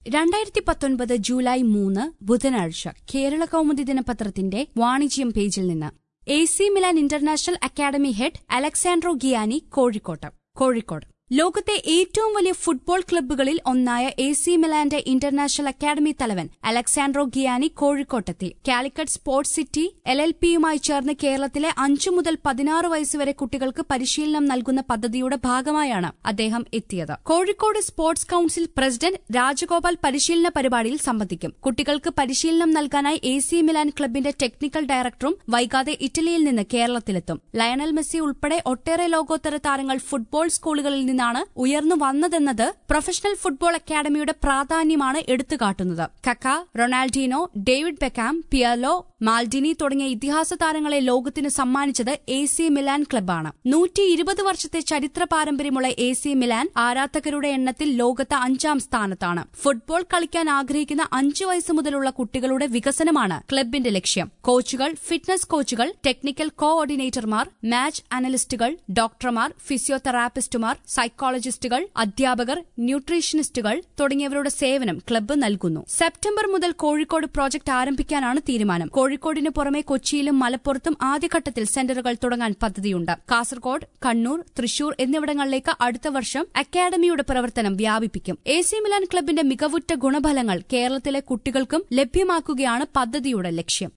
രണ്ടായിരത്തി പത്തൊൻപത് ജൂലൈ മൂന്ന് ബുധനാഴ്ച കേരള കൗമുദി ദിനപത്രത്തിന്റെ വാണിജ്യം പേജിൽ നിന്ന് A C Milan international academy head Alessandro Gianni കോഴിക്കോട്ട് കോഴിക്കോട് ലോകത്തെ ഏറ്റവും വലിയ ഫുട്ബോൾ ക്ലബ്ബുകളിൽ ഒന്നായ എ സി മിലാന്റെ ഇന്റർനാഷണൽ അക്കാദമി തലവൻ അലക്സാൻഡ്രോ ഗിയാനി കോഴിക്കോട്ടെത്തി Calicut sports city L L പിയുമായി ചേർന്ന് കേരളത്തിലെ അഞ്ചു മുതൽ പതിനാറ് വയസ്സുവരെ കുട്ടികൾക്ക് പരിശീലനം നൽകുന്ന പദ്ധതിയുടെ ഭാഗമായാണ് അദ്ദേഹം എത്തിയത് Kozhikode sports council president Rajagopal പരിശീലന പരിപാടിയിൽ സംബന്ധിക്കും കുട്ടികൾക്ക് പരിശീലനം നൽകാനായി എ സി മിലാൻ ക്ലബിന്റെ ടെക്നിക്കൽ ഡയറക്ടറും വൈകാതെ ഇറ്റലിയിൽ നിന്ന് കേരളത്തിലെത്തും ലയണൽ മെസ്സി ഉൾപ്പെടെ ഒട്ടേറെ ലോകോത്തര താരങ്ങൾ ഫുട്ബോൾ സ്കൂളുകളിൽ നിന്നാണ് ഉയർന്നു വന്നതെന്നത് പ്രൊഫഷണൽ ഫുട്ബോൾ അക്കാദമിയുടെ പ്രാധാന്യമാണ് എടുത്തുകാട്ടുന്നത് Kaka Ronaldinho David Beckham Pirlo Maldini തുടങ്ങിയ ഇതിഹാസ താരങ്ങളെ ലോകത്തിന് സമ്മാനിച്ചത് എ സി മിലാൻ ക്ലബ്ബാണ് നൂറ്റി ഇരുപത് വർഷത്തെ ചരിത്ര പാരമ്പര്യമുള്ള എ സി മിലാൻ ആരാധകരുടെ എണ്ണത്തിൽ ലോകത്ത് അഞ്ചാം സ്ഥാനത്താണ് ഫുട്ബോൾ കളിക്കാൻ ആഗ്രഹിക്കുന്ന അഞ്ചു വയസ്സ് മുതലുള്ള കുട്ടികളുടെ വികസനമാണ് ക്ലബിന്റെ ലക്ഷ്യം കോച്ചുകൾ ഫിറ്റ്നസ് കോച്ചുകൾ ടെക്നിക്കൽ കോഓർഡിനേറ്റർമാർ മാച്ച് അനലിസ്റ്റുകൾ ഡോക്ടർമാർ ഫിസിയോതെറാപ്പിസ്റ്റുമാർ സൈക്കോളജിസ്റ്റുകൾ അധ്യാപകർ ന്യൂട്രീഷനിസ്റ്റുകൾ തുടങ്ങിയവരുടെ സേവനം ക്ലബ്ബ് നൽകുന്നു സെപ്റ്റംബർ മുതൽ കോഴിക്കോട് പ്രോജക്ട് ആരംഭിക്കാനാണ് തീരുമാനം കോഴിക്കോടിന് പുറമെ കൊച്ചിയിലും മലപ്പുറത്തും ആദ്യഘട്ടത്തിൽ സെന്ററുകൾ തുടങ്ങാൻ പദ്ധതിയുണ്ട് കാസർകോട് കണ്ണൂർ തൃശൂർ എന്നിവിടങ്ങളിലേക്ക് അടുത്ത വർഷം അക്കാദമിയുടെ പ്രവർത്തനം വ്യാപിപ്പിക്കും എ സി മിലാൻ ക്ലബിന്റെ മികവുറ്റ ഗുണഫലങ്ങൾ കേരളത്തിലെ കുട്ടികൾക്കും ലഭ്യമാക്കുകയാണ് പദ്ധതിയുടെ ലക്ഷ്യം